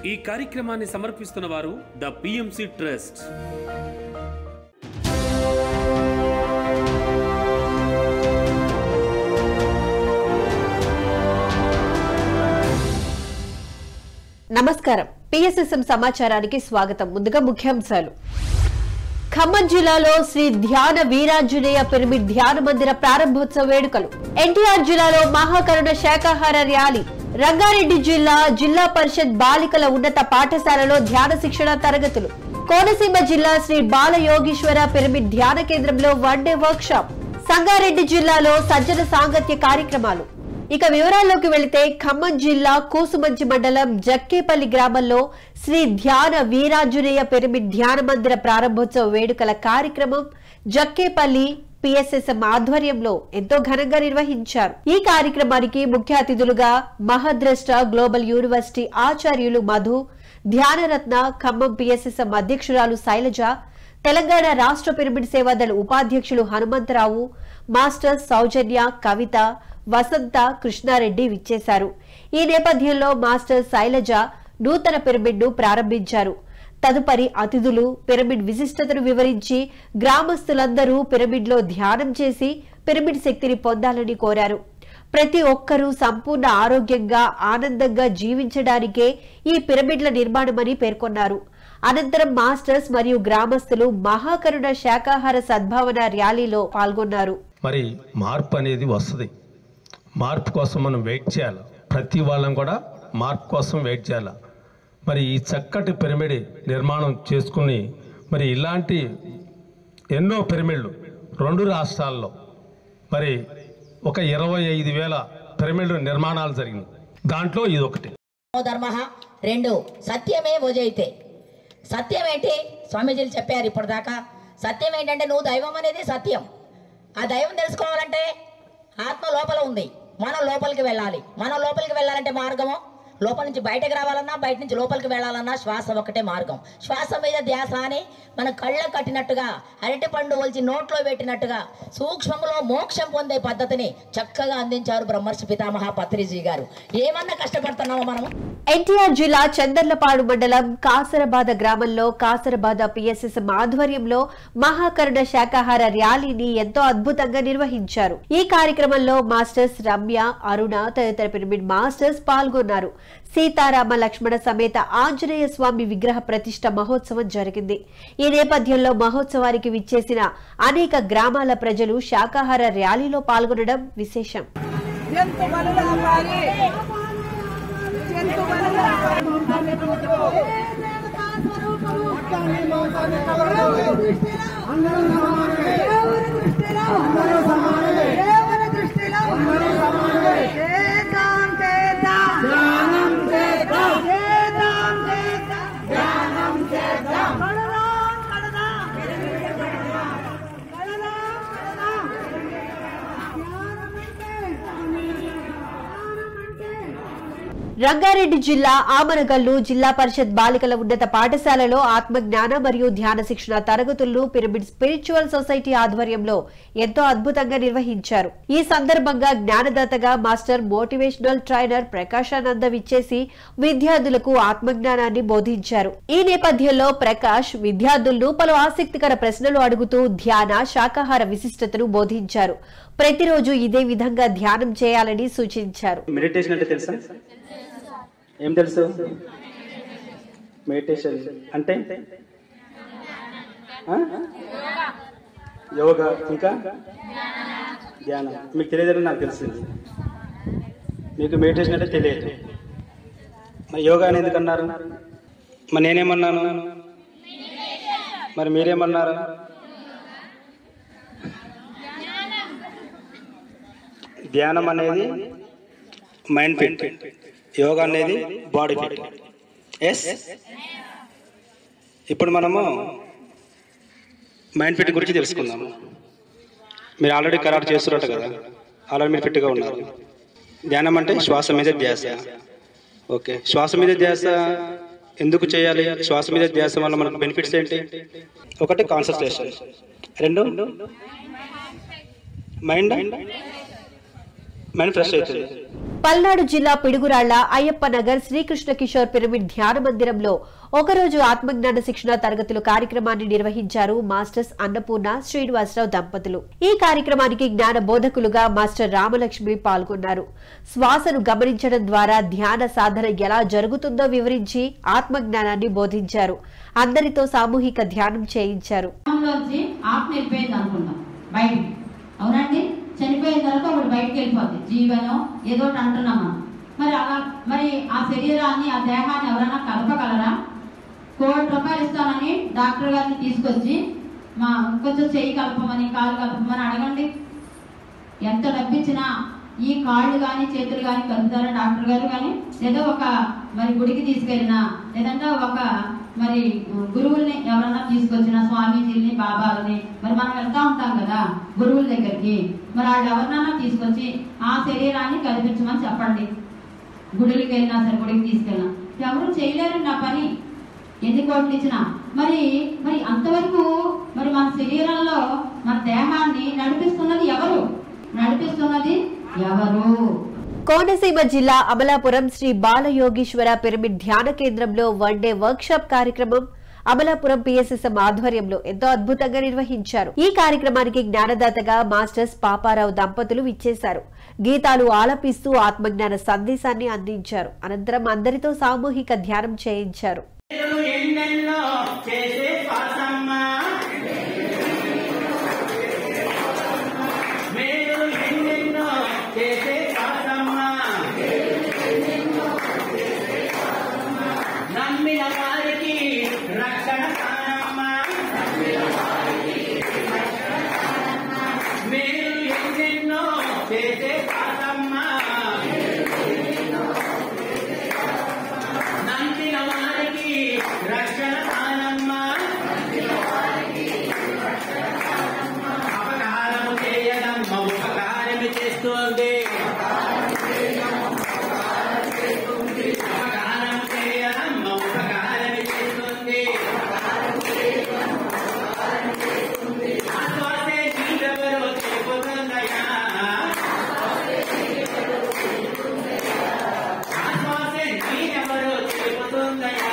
ఈ కార్యక్రమాన్ని సమర్పిస్తున్న వారు ద పిఎంసి ట్రస్ట్ నమస్కారం పిఎస్ఎస్ఎం సమాచారానికి స్వాగతం ముందుగా ముఖ్యాంశాలు ఖమ్మం జిల్లాలో శ్రీ ధ్యాన వీరాంజనేయ పిరమిడ్ ధ్యాన మందిర ప్రారంభోత్సవ వేడుకలు ఎన్టీఆర్ జిల్లాలో మహాకరుణ శాకాహార ర్యాలీ రంగారెడ్డి జిల్లా జిల్లా పరిషత్ బాలికల ఉన్నత పాఠశాలలో ధ్యాన శిక్షణ తరగతులు కోనసీమ జిల్లా శ్రీ బాల యోగీశ్వర పిరమిడ్ ధ్యాన కేంద్రంలో one day workshop Sangareddy జిల్లాలో సజ్జన సాంగత్య కార్యక్రమాలు ఇక వివరాల్లోకి వెళితే ఖమ్మం జిల్లా కూసుమంచి మండలం జక్కేపల్లి గ్రామంలో శ్రీ ధ్యాన వీరాంజనేయ పిరమిడ్ ధ్యాన మందిర ప్రారంభోత్సవ వేడుకల కార్యక్రమం జక్కేపల్లి పిఎస్ఎస్ఎం ఆధ్వర్యంలో ఎంతో ఘనంగా నిర్వహించారు ఈ కార్యక్రమానికి ముఖ్య అతిథులుగా మహద్రష్ట గ్లోబల్ యూనివర్సిటీ ఆచార్యులు మధు ధ్యానరత్న ఖమ్మం పిఎస్ఎస్ఎం అధ్యక్షురాలు శైలజ తెలంగాణ రాష్ట్ర పిరమిడ్ సేవాదళ ఉపాధ్యక్షులు హనుమంతరావు మాస్టర్స్ సౌజన్య కవిత వసంత కృష్ణారెడ్డి విచ్చేశారు ఈ నేపథ్యంలో మాస్టర్ శైలజ నూతన పిరమిడ్ ను ప్రారంభించారు తదుపరి అతిథులు పిరమిడ్ విశిష్టతను వివరించి గ్రామస్తులందరూ పిరమిడ్ లో ధ్యానం చేసి పిరమిడ్ శక్తిని పొందాలని కోరారు ప్రతి ఒక్కరూ సంపూర్ణ ఆరోగ్యంగా ఆనందంగా జీవించడానికే ఈ పిరమిడ్ల నిర్మాణమని పేర్కొన్నారు అనంతరం మాస్టర్స్ మరియు గ్రామస్తులు మహాకరుణ శాకాహార సద్భావన ర్యాలీలో పాల్గొన్నారు మరి మార్పు అనేది వస్తుంది మార్పు కోసం మనం వెయిట్ చేయాలి ప్రతి వాళ్ళం కూడా మార్పు కోసం వెయిట్ చేయాలి మరి ఈ చక్కటి పిరమిడ్ నిర్మాణం చేసుకుని మరి ఇలాంటి ఎన్నో పిరమిడ్లు రెండు రాష్ట్రాల్లో మరి ఒక ఇరవై ఐదు వేల పిరమిడ్ నిర్మాణాలు జరిగినాయి దాంట్లో ఇది ఒకటి ధర్మ రెండు సత్యమే భుజైతే సత్యం ఏంటి స్వామీజీలు చెప్పారు ఇప్పటిదాకా సత్యం ఏంటంటే నువ్వు దైవం అనేది సత్యం ఆ దైవం తెలుసుకోవాలంటే ఆత్మ లోపల ఉంది మనం లోపలికి వెళ్ళాలి మనం లోపలికి వెళ్ళాలంటే మార్గము లోపల నుంచి బయటకు రావాలన్నా బయట నుంచి లోపలికి వెళ్ళాలన్నా శ్వాస ఒకటే మార్గం శ్వాస మీద ధ్యాస అని మన కళ్ళ కట్టినట్టుగా అరటి పండు ఒలిచి నోట్లో పెట్టినట్టుగా సూక్ష్మంలో మోక్షం పొందే పద్ధతిని చక్కగా అందించారు బ్రహ్మర్షి పితామహ పత్రిజీ గారు ఏమన్నా కష్టపడుతున్నామో మనము ఎన్టీఆర్ జిల్లా చందర్లపాడు మండలం కాసరబాద గ్రామంలో కాసరబాద పిఎస్ఎస్ ఆధ్వర్యంలో మహాకరుణ శాకాహార ర్యాలీని ఎంతో అద్భుతంగా నిర్వహించారు ఈ కార్యక్రమంలో మాస్టర్స్ రమ్య అరుణ తదితర పిరమిడ్ మాస్టర్స్ పాల్గొన్నారు సీతారామ లక్ష్మణ సమేత ఆంజనేయ స్వామి విగ్రహ ప్రతిష్ట మహోత్సవం జరిగింది ఈ నేపథ్యంలో మహోత్సవానికి విచ్చేసిన అనేక గ్రామాల ప్రజలు శాకాహార ర్యాలీలో పాల్గొనడం విశేషం జంతు బలులాపాలి జంతు బలులాపాలి దేవుని దృష్టిలో చేద్దాం చేద్దాం ధ్యానం చేద్దాం చేద్దాం చేద్దాం ధ్యానం చేద్దాం కడదాం కడదాం కడదాం కడదాం ధ్యానం అంటే ధ్యానం అంటే రంగారెడ్డి జిల్లా ఆమరగల్లు జిల్లా పరిషత్ బాలికల ఉన్నత పాఠశాలలో ఆత్మజ్ఞాన మరియు ధ్యాన శిక్షణ తరగతులను పిరమిడ్ స్పిరిచువల్ సొసైటీ ఆధ్వర్యంలో ఎంతో అద్భుతంగా నిర్వహించారు ఈ సందర్భంగా జ్ఞానదాతగా మాస్టర్ మోటివేషనల్ ట్రైనర్ ప్రకాశానంద విచ్చేసి విద్యార్థులకు ఆత్మజ్ఞానాన్ని బోధించారు ఈ నేపథ్యంలో ప్రకాష్ విద్యార్థులను పలు ఆసక్తికర ప్రశ్నలు అడుగుతూ ధ్యాన శాకాహార విశిష్టతను బోధించారు ప్రతిరోజు ఇదే విధంగా ధ్యానం చేయాలని సూచించారు మెడిటేషన్ అంటే తెలుసా ఏం తెలుసు మెడిటేషన్ అంటే ఆ? యోగా ఇంకా ధ్యానం మీకు తెలియదని నాకు తెలిసింది మీకు మెడిటేషన్ అంటే తెలియదు మరి యోగా అని ఎందుకన్నారు మరి నేనేమన్నాను మరి మీరేమన్నారు ధ్యానం అనేది మైండ్ ఫిట్ యోగా అనేది బాడీ ఫిట్ ఎస్ ఇప్పుడు మనము మైండ్ ఫిట్ గురించి తెలుసుకుందాము మీరు ఆల్రెడీ ఖరారు చేస్తున్నట్టు కదా ఆల్రెడీ మీరు ఫిట్గా ఉన్నారు ధ్యానం అంటే శ్వాస మీద ధ్యాస ఓకే శ్వాస మీద ధ్యాస ఎందుకు చేయాలి శ్వాస మీద ధ్యాస వల్ల మనకు బెనిఫిట్స్ ఏంటి ఒకటి కాన్సన్ట్రేషన్ రెండు మైండ్ మేనిఫెస్ట్ అవుతుంది పల్నాడు జిల్లా పిడుగురాళ్ల అయ్యప్ప నగర్ శ్రీకృష్ణ కిషోర్ పిరమిడ్ ధ్యాన మందిరంలో ఒకరోజు ఆత్మజ్ఞాన శిక్షణ తరగతులు కార్యక్రమాన్ని నిర్వహించారు మాస్టర్స్ అన్నపూర్ణ శ్రీనివాసరావు దంపతులు ఈ కార్యక్రమానికి జ్ఞాన బోధకులుగా మాస్టర్ రామలక్ష్మి పాల్గొన్నారు శ్వాసను గమనించడం ద్వారా ధ్యాన సాధన ఎలా జరుగుతుందో వివరించి ఆత్మజ్ఞానాన్ని బోధించారు అందరితో సామూహిక ధ్యానం చేయించారు లోంచి ఆత్మ వెళ్ళిపోయింది అనుకుంటాం బయటికి అవునండి చనిపోయిన తర్వాత ఒకటి బయటికి వెళ్ళిపోద్ది జీవనం ఏదో ఒకటి అంటున్నాం మనం మరి అలా మరి ఆ శరీరాన్ని ఆ దేహాన్ని ఎవరైనా కలపగలరా కోటి రూపాయలు ఇస్తానని డాక్టర్ గారిని తీసుకొచ్చి మా కొంచెం చెయ్యి కలపమని కాలు కలపమని అడగండి ఎంత డబ్బిచ్చినా ఈ కాళ్ళు కానీ చేతులు కానీ కలుపుతారా డాక్టర్ గారు కానీ ఏదో ఒక మరి గుడికి తీసుకెళ్ళినా లేదంటే ఒక మరి గురువుల్ని ఎవరన్నా తీసుకొచ్చిన స్వామీజీల్ని బాబాలని మరి మనం వెళ్తా ఉంటాం కదా గురువుల దగ్గరికి మరి వాళ్ళు ఎవరినైనా తీసుకొచ్చి ఆ శరీరాన్ని కల్పించమని చెప్పండి గుడికి వెళ్ళినా సరే గుడికి తీసుకెళ్ళినా ఎవరు చేయలేరండి ఆ పని ఎన్ని కోట్లు ఇచ్చినా మరి మరి అంతవరకు మరి మన శరీరంలో మన దేహాన్ని నడిపిస్తున్నది ఎవరు నడిపిస్తున్నది ఎవరు కోనసీమ జిల్లా అమలాపురం శ్రీ బాలయోగీశ్వర పిరమిడ్ ధ్యాన కేంద్రంలో వన్ డే వర్క్ షాప్ కార్యక్రమం అమలాపురం పిఎస్ఎస్ఎం ఆధ్వర్యంలో ఎంతో అద్భుతంగా నిర్వహించారు ఈ కార్యక్రమానికి జ్ఞానదాతగా మాస్టర్స్ పాపారావు దంపతులు విచ్చేశారు గీతాలు ఆలపిస్తూ ఆత్మజ్ఞాన సందేశాన్ని అందించారు అనంతరం అందరితో సామూహిక ధ్యానం చేయించారు ఎన్నెన్నో చేసే పాసమ్మ మేలు ఎన్నెన్నో చేసే పాసమ్మ నమ్మిన వారికి రక్షణ కానమ్మ మేలు ఎన్నెన్నో చేసే పాసమ్మ నందిన వారికి రక్షణ కానమ్మ అపకారము చేయదమ్మ ఉపకారము చేస్తుంది అపకారం చేయదమ్మ ఉపకారం చేస్తుంది ఆశ్వాసే నీరెవరో చెబుతుందయ్యా ఆశ్వాసే నీరెవరో చెబుతుందయ్యా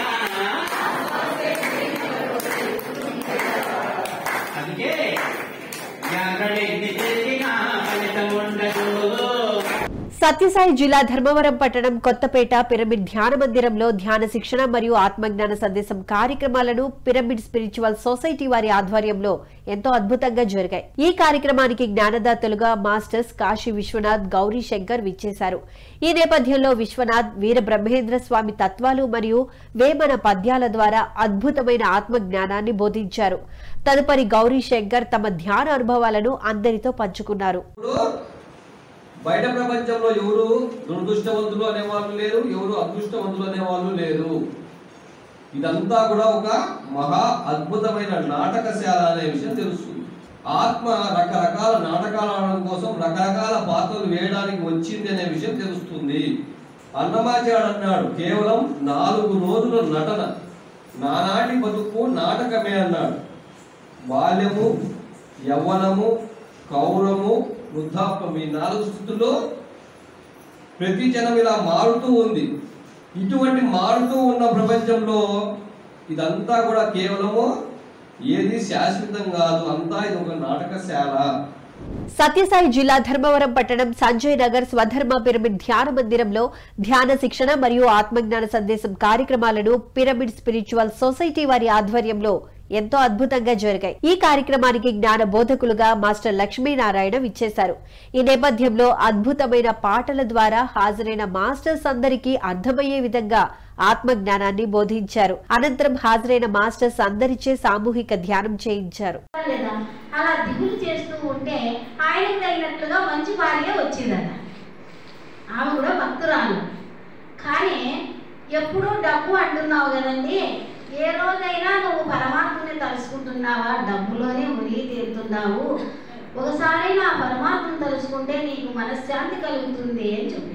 అందుకే ఎక్కడెన్ని చేసినా ఫలితం ఉండదు సత్యసాయి జిల్లా ధర్మవరం పట్టణం కొత్తపేట పిరమిడ్ ధ్యాన మందిరంలో ధ్యాన శిక్షణ మరియు ఆత్మజ్ఞాన సందేశం కార్యక్రమాలను పిరమిడ్ స్పిరిచువల్ సొసైటీ వారి ఆధ్వర్యంలో ఎంతో అద్భుతంగా జరిగాయి ఈ కార్యక్రమానికి జ్ఞానదాతలుగా మాస్టర్స్ కాశీ విశ్వనాథ్ గౌరీ శంకర్ విచ్చేశారు ఈ నేపథ్యంలో విశ్వనాథ్ వీర బ్రహ్మేంద్ర స్వామి తత్వాలు మరియు వేమన పద్యాల ద్వారా అద్భుతమైన ఆత్మ జ్ఞానాన్ని బోధించారు తదుపరి గౌరీ శంకర్ తమ ధ్యాన అనుభవాలను అందరితో పంచుకున్నారు ఇప్పుడు బయట ప్రపంచంలో ఎవరు దురదృష్టవంతులు అనేవాళ్ళు లేరు ఎవరు అదృష్టవంతులు అనేవాళ్ళు లేరు ఇదంతా కూడా ఒక మహా అద్భుతమైన నాటకశాల అనే విషయం తెలుస్తుంది ఆత్మ రకరకాల నాటకాలు ఆడడం కోసం రకరకాల పాత్రలు వేయడానికి వచ్చింది అనే విషయం తెలుస్తుంది అన్నమాచాడు అన్నాడు కేవలం నాలుగు రోజుల నటన నానాటి బతుకు నాటకమే అన్నాడు బాల్యము యవ్వనము కౌరము వృద్ధాప్యం ఈ నాలుగు స్థితుల్లో ప్రతి జనం ఇలా మారుతూ ఉంది ఇటువంటి మారుతూ ఉన్న ప్రపంచంలో ఇదంతా కూడా కేవలము ఏది శాశ్వతం కాదు అంతా ఇది ఒక నాటకశాల సత్యసాయి జిల్లా ధర్మవరం పట్టణం సంజయ్ నగర్ స్వధర్మ పిరమిడ్ ధ్యాన మందిరంలో ధ్యాన శిక్షణ మరియు ఆత్మజ్ఞాన సందేశం కార్యక్రమాలను పిరమిడ్ స్పిరిచువల్ సొసైటీ వారి ఆధ్వర్యంలో ఎంతో అద్భుతంగా జరిగాయి ఈ కార్యక్రమానికి జ్ఞాన బోధకులుగా మాస్టర్ లక్ష్మీనారాయణ విచ్చేశారు ఈ నేపథ్యంలో అద్భుతమైన పాటల ద్వారా హాజరైన మాస్టర్స్ అందరికీ అర్థమయ్యే విధంగా ఆత్మ జ్ఞానాన్ని బోధించారు అనంతరం హాజరైన మాస్టర్స్ అందరిచే సామూహిక ధ్యానం చేయించారు లేదా అలా దిగులు చేస్తూ ఉంటే ఆయనకు తగినట్లుగా మంచి భార్య వచ్చిందట ఆమె కూడా భక్తురాలు కానీ ఎప్పుడూ డబ్బు అంటున్నావు కదండి ఏ రోజైనా నువ్వు పరమాత్మని తలుసుకుంటున్నావా డబ్బులోనే మునిగి తీరుతున్నావు ఒకసారైనా ఆ పరమాత్మను తలుసుకుంటే నీకు మనశ్శాంతి కలుగుతుంది అని చెప్పిందట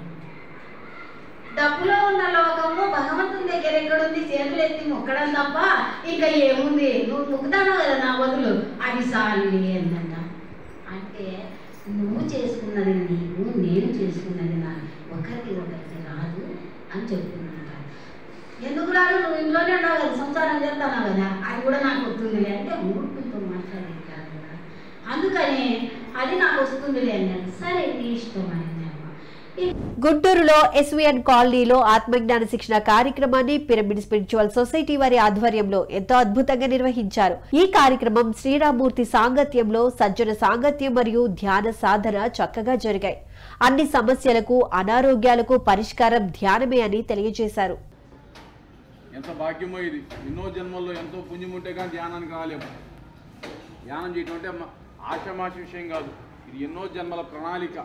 డబ్బులో ఉన్న లోకము భగవంతుని దగ్గర ఎక్కడుంది చేతులు ఎత్తి మొక్కడం తప్ప ఇంకా ఏముంది నువ్వు మొక్కుతాను కదా నా బదులు అది సాలి అందంట అంటే నువ్వు చేసుకున్నది నీకు నేను చేసుకున్నది నా ఒకరికి ఒకరికి రాదు అని చెప్తున్నాను ఎందుకు రాదు నువ్వు ఇంట్లోనే ఉన్నావు కదా సంసారం చేస్తాను కదా అది కూడా నాకు వస్తుందిలే అంటే మూర్ఖంతో మాట్లాడేది కాదు కదా అందుకని అది నాకు వస్తుందిలే అన్నాడు సరే నీ ఇష్టం అయింది గుంటూరులో ఎస్వీఎన్ కాలనీలో ఆత్మజ్ఞాన శిక్షణ కార్యక్రమాన్ని పిరమిడ్ స్పిరిచువల్ సొసైటీ వారి ఆధ్వర్యంలో ఎంతో అద్భుతంగా నిర్వహించారు ఈ కార్యక్రమం శ్రీరామూర్తి సాంగత్యంలో సజ్జన సాంగత్యం మరియు ధ్యాన సాధన చక్కగా జరిగాయి అన్ని సమస్యలకు అనారోగ్యాలకు పరిష్కారం ధ్యానమే అని తెలియజేశారు ఎంత భాగ్యమో ఇది ఎన్నో జన్మల్లో ఎంతో పుణ్యం ఉంటే కానీ ధ్యానానికి రాలేము ధ్యానం చేయటం అంటే మ- ఆషామాషి విషయం కాదు ఇది ఎన్నో జన్మల ప్రణాళిక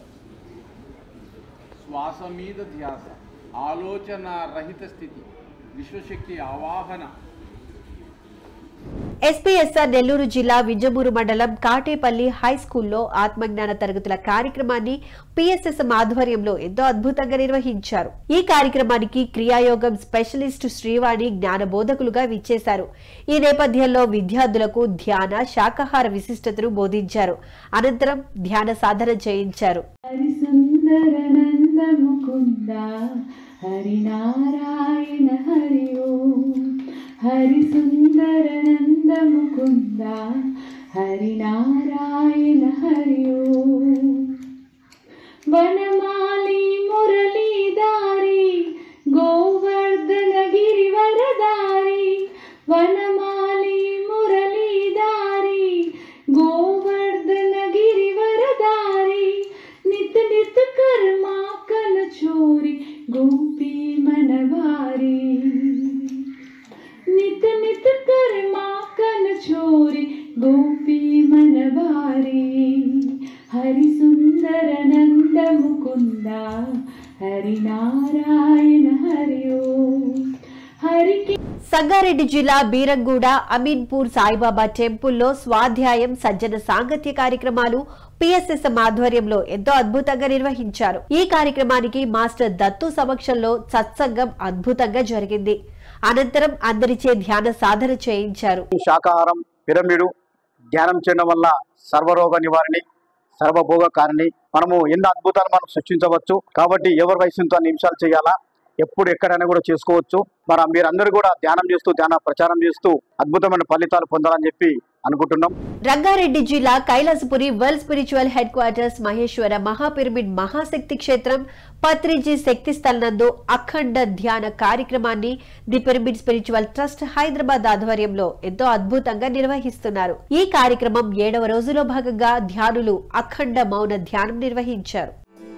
శ్వాస మీద ధ్యాస ఆలోచన రహిత స్థితి విశ్వశక్తి ఆవాహన ఎస్పీఎస్ఆర్ నెల్లూరు జిల్లా వింజమూరు మండలం కాటేపల్లి హై స్కూల్లో ఆత్మజ్ఞాన తరగతుల కార్యక్రమాన్ని పిఎస్ఎస్ఎం ఆధ్వర్యంలో ఎంతో అద్భుతంగా నిర్వహించారు ఈ కార్యక్రమానికి క్రియాయోగం స్పెషలిస్ట్ శ్రీవాణి జ్ఞాన బోధకులుగా విచ్చేశారు ఈ నేపథ్యంలో విద్యార్థులకు ధ్యాన శాకాహార విశిష్టతను బోధించారు అనంతరం ధ్యాన సాధన చేయించారు హరిసుందర నంద ముకుంద హరినారాయణ హరి ఓం హరిసుందర నంద ముకుంద హరినారాయణ హరి ఓం వనమాలి మురళీదారి గోవర్ధన గిరివరదారి వనమాలి మురళీదారి గోవర్ధన గిరివరదారి నిత నిత కర్మా కల చోరి గోపీ మనవారి నిత నిత కర్మా కల చోరి గోపీ మనవారి హరి సుందర నంద ముకుంద హరి నారాయణ హరి ఓం హరికి సంగారెడ్డి జిల్లా బీరంగూడ అమీన్పూర్ సాయిబాబా టెంపుల్లో స్వాధ్యాయం సజ్జన సాంగత్య కార్యక్రమాలు పిఎస్ఎస్ఎం ఆధ్వర్యంలో ఎంతో అద్భుతంగా నిర్వహించారు ఈ కార్యక్రమానికి మాస్టర్ దత్తు సమక్షంలో సత్సంగం అద్భుతంగా జరిగింది అనంతరం అందరిచే ధ్యాన సాధన చేయించారు శాకాహారం పిరమిడు ధ్యానం చేయడం వల్ల సర్వరోగ నివారణి సర్వభోగ కారణి మనము ఎన్నో అద్భుతాలు మనం సృష్టించవచ్చు కాబట్టి ఎవరి వయసుతో నిమిషాలు చేయాలా ఎప్పుడు ఎక్కడైనా కూడా చేసుకోవచ్చు మరి మీరందరూ కూడా ధ్యానం చేస్తూ ధ్యాన ప్రచారం చేస్తూ అద్భుతమైన ఫలితాలు పొందాలని చెప్పి అనుకుంటున్నాం రంగారెడ్డి జిల్లా Kailasapuri world spiritual headquarters Maheshwara మహాపిరమిడ్ మహాశక్తి క్షేత్రం పత్రిజీ శక్తి స్థల్ నందు అఖండ ధ్యాన కార్యక్రమాన్ని the pyramid spiritual trust Hyderabad ఆధ్వర్యంలో ఎంతో అద్భుతంగా నిర్వహిస్తున్నారు ఈ కార్యక్రమం ఏడవ రోజులో భాగంగా ధ్యానులు అఖండ మౌన ధ్యానం నిర్వహించారు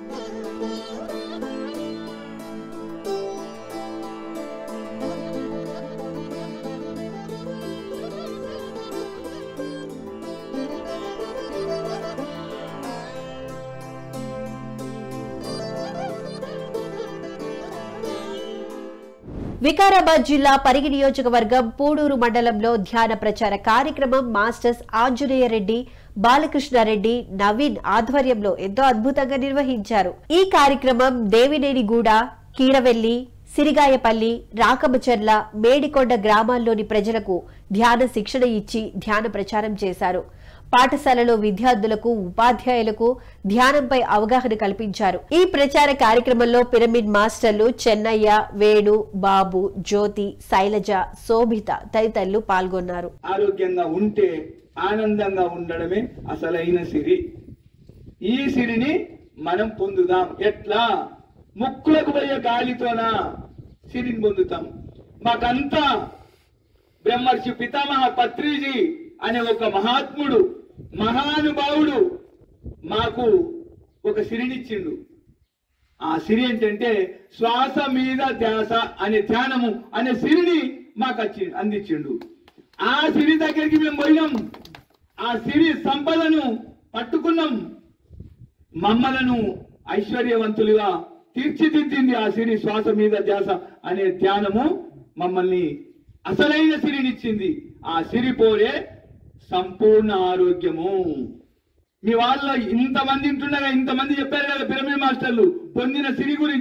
వికారాబాద్ జిల్లా పరిగి నియోజకవర్గం పూడూరు మండలంలో ధ్యాన ప్రచార కార్యక్రమం మాస్టర్స్ ఆంజనేయ రెడ్డి బాలకృష్ణారెడ్డి నవీన్ ఆధ్వర్యంలో ఎంతో అద్భుతంగా నిర్వహించారు ఈ కార్యక్రమం దేవినేనిగూడ కీరవెల్లి సిరిగాయపల్లి రాకమచర్ల మేడికొండ గ్రామాల్లోని ప్రజలకు ధ్యాన శిక్షణ ఇచ్చి ధ్యాన ప్రచారం చేశారు పాఠశాలలో విద్యార్థులకు ఉపాధ్యాయులకు ధ్యానంపై అవగాహన కల్పించారు ఈ ప్రచార కార్యక్రమంలో పిరమిడ్ మాస్టర్లు చెన్నయ్య వేణు బాబు జ్యోతి శైలజ శోభిత తదితరులు పాల్గొన్నారు ఆరోగ్యంగా ఉంటే ఆనందంగా ఉండడమే అసలైన సిరి ఈ సిరిని మనం పొందుదాం ఎట్లా ముక్కులకు పోయే గాలితోన సిరిని పొందుతాం మాకంతా బ్రహ్మర్షి పితామహ పత్రిజీ అనే ఒక మహాత్ముడు మహానుభావుడు మాకు ఒక సిరినిచ్చిండు ఆ సిరి ఏంటంటే శ్వాస మీద ధ్యాస అనే ధ్యానము అనే సిరిని మాకు వచ్చి అందించిండు ఆ సిరి దగ్గరికి మేము పోయినాం ఆ సిరి సంపదను పట్టుకున్నాం మమ్మలను ఐశ్వర్యవంతులుగా తీర్చిదిద్దింది ఆ సిరి శ్వాస మీద ధ్యాస అనే ధ్యానము మమ్మల్ని అసలైన సిరినిచ్చింది ఆ సిరి పోరే సంపూర్ణ ఆరోగ్యము మీ వాళ్ళ ఇంతమంది ఉంటుండగా ఇంతమంది చెప్పారు కదా పిరమిడ్ మాస్టర్లు పొందిన సిరి గురించి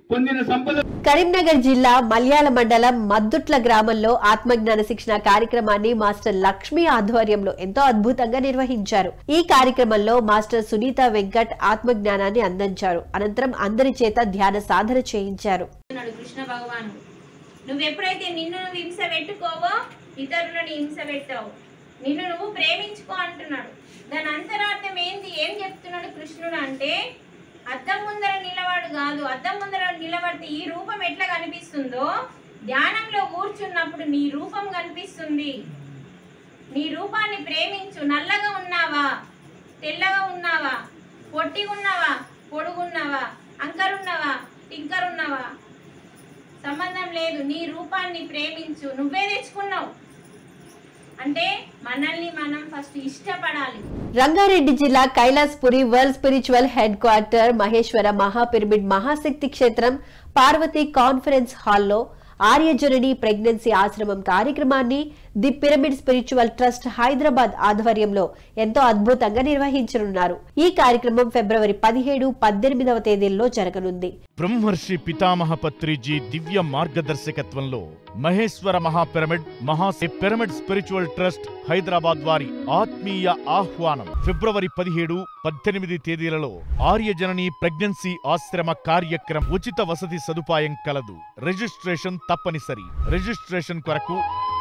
పొందిన సంపద కరీంనగర్ జిల్లా మల్యాల మండలం మద్దుట్ల గ్రామంలో ఆత్మజ్ఞాన శిక్షణ కార్యక్రమాన్ని మాస్టర్ లక్ష్మి ఆధ్వర్యంలో ఎంతో అద్భుతంగా నిర్వహించారు ఈ కార్యక్రమంలో మాస్టర్ సునీత వెంకట్ ఆత్మజ్ఞానాన్ని అందించారు అనంతరం అందరి చేత ధ్యాన సాధన చేయించారు అన్నాడు కృష్ణ భగవాను నువ్వు ఎప్పుడైతే నిన్ను నువ్వు హింస పెట్టుకోవో ఇతరులను హింస పెట్టావు నిన్ను నువ్వు ప్రేమించుకో అంటున్నాడు దాని అంతరార్థం ఏంది ఏం చెప్తున్నాడు కృష్ణుడు అంటే అద్దం ముందర నిలబడు కాదు అద్దం ముందర నిలబడితే ఈ రూపం ఎట్లా కనిపిస్తుందో ధ్యానంలో కూర్చున్నప్పుడు నీ రూపం కనిపిస్తుంది నీ రూపాన్ని ప్రేమించు నల్లగా ఉన్నావా తెల్లగా ఉన్నావా పొట్టిగా ఉన్నావా పొడుగున్నావా అంకరున్నావా టింకరున్నావా సంబంధం లేదు నీ రూపాన్ని ప్రేమించు నువ్వే తెచ్చుకున్నావు అంటే మనల్ని మనం ఫస్ట్ ఇష్టపడాలి రంగారెడ్డి జిల్లా Kailashpuri world spiritual headquarter Maheshwara మహాపిరమిడ్ మహాశక్తి క్షేత్రం పార్వతి కాన్ఫరెన్స్ హాల్లో ఆర్యజనని ప్రెగ్నెన్సీ ఆశ్రమం కార్యక్రమాన్ని the pyramid spiritual trust Hyderabad ఆధ్వర్యంలో ఎంతో అద్భుతంగా నిర్వహించనున్నారు ఈ కార్యక్రమం ఫిబ్రవరి పదిహేడు పద్దెనిమిదవ తేదీల్లో జరగనుంది బ్రహ్మర్షి పితామహ పత్రిజీ దివ్య మార్గదర్శకత్వంలో మహేశ్వర మహాపిరమిడ్ మహా పిరమిడ్ స్పిరిచువల్ ట్రస్ట్ హైదరాబాద్ వారి ఆత్మీయ ఆహ్వానం ఫిబ్రవరి పదిహేడు పద్దెనిమిది తేదీలలో ఆర్యజనని ప్రెగ్నెన్సీ ఆశ్రమ కార్యక్రమం ఉచిత వసతి సదుపాయం కలదు రిజిస్ట్రేషన్ తప్పనిసరి రిజిస్ట్రేషన్ కొరకు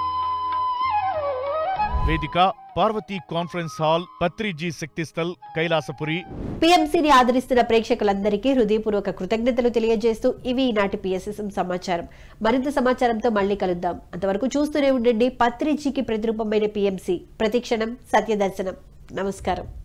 వేదిక పార్వతీ కాన్ఫరెన్స్ హాల్ పత్రిజీ శక్తిస్థల్ కైలాసపురి పిఎంసీని ఆదరిస్తున్న ప్రేక్షకులందరికీ హృదయపూర్వక కృతజ్ఞతలు తెలియజేస్తూ ఇవి ఈనాటి పిఎస్ఎస్ఎం సమాచారం మరింత సమాచారంతో మళ్ళీ కలుద్దాం అంతవరకు చూస్తూనే ఉండండి పత్రిజీకి ప్రతిరూపమైన పిఎంసీ ప్రతిక్షణం సత్యదర్శనం నమస్కారం